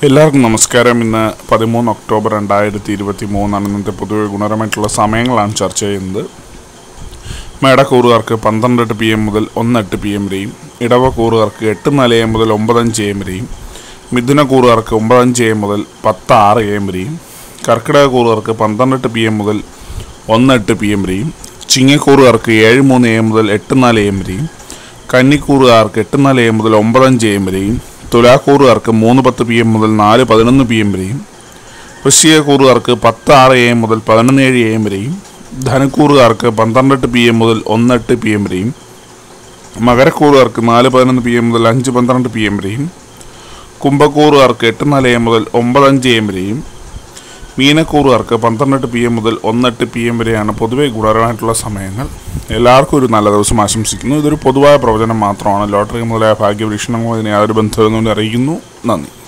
എല്ലാവർക്കും നമസ്കാരം ഇന്ന് പതിമൂന്ന് ഒക്ടോബർ രണ്ടായിരത്തി ഇരുപത്തി മൂന്നാണ് ഇന്നത്തെ പൊതുവെ ഗുണപരമായിട്ടുള്ള സമയങ്ങളാണ് ചർച്ച ചെയ്യുന്നത് മേടക്കൂറുകാർക്ക് പന്ത്രണ്ട് പി എം മുതൽ ഒന്നെട്ട് പി എം വരെയും ഇടവക്കൂറുകാർക്ക് എട്ട് നാല് എം മുതൽ ഒമ്പതഞ്ച് എം വരെയും മിഥുനക്കൂറുകാർക്ക് ഒമ്പതഞ്ച് എം മുതൽ പത്ത് ആറ് എം വരെയും കർക്കിടകക്കൂറുകാർക്ക് പന്ത്രണ്ട് പി എം മുതൽ ഒന്നെട്ട് പി എം വരെയും ചിങ്ങക്കൂറുകാർക്ക് ഏഴ് മൂന്ന് എം മുതൽ എട്ട് നാല് എം വരെയും കന്നിക്കൂറുകാർക്ക് എട്ട് നാല് എം മുതൽ ഒമ്പതഞ്ച് എം വരെയും തുലാക്കൂറുകാർക്ക് മൂന്ന് പത്ത് പി എം മുതൽ നാല് പതിനൊന്ന് പി എം വരെയും വൃശ്ചികക്കൂറുകാർക്ക് പത്ത് ആറ് എ എം മുതൽ പതിനൊന്ന് ഏഴ് എ എം വരെയും ധനക്കൂറുകാർക്ക് പന്ത്രണ്ടെട്ട് പി എം മുതൽ ഒന്നെട്ട് പി എം വരെയും മകരക്കൂറുകാർക്ക് നാല് പതിനൊന്ന് പി എം മുതൽ അഞ്ച് പന്ത്രണ്ട് പി എം വരെയും കുംഭക്കൂറുകാർക്ക് എട്ട് നാല് എ എം മുതൽ ഒമ്പതഞ്ച് എ എം വരെയും മീനക്കൂറുകാർക്ക് പന്ത്രണ്ടെട്ട് പി എം മുതൽ ഒന്നെട്ട് പി എം വരെയാണ് പൊതുവെ ഗുണപരമായിട്ടുള്ള സമയങ്ങൾ എല്ലാവർക്കും ഒരു നല്ല ദിവസം ആശംസിക്കുന്നു ഇതൊരു പൊതുവായ പ്രവചനം മാത്രമാണ് ലോട്ടറി മുതലായ ഭാഗ്യവീക്ഷണങ്ങൾ ഇതിനെ യാതൊരു ബന്ധമെന്നുകൊണ്ട് അറിയിക്കുന്നു നന്ദി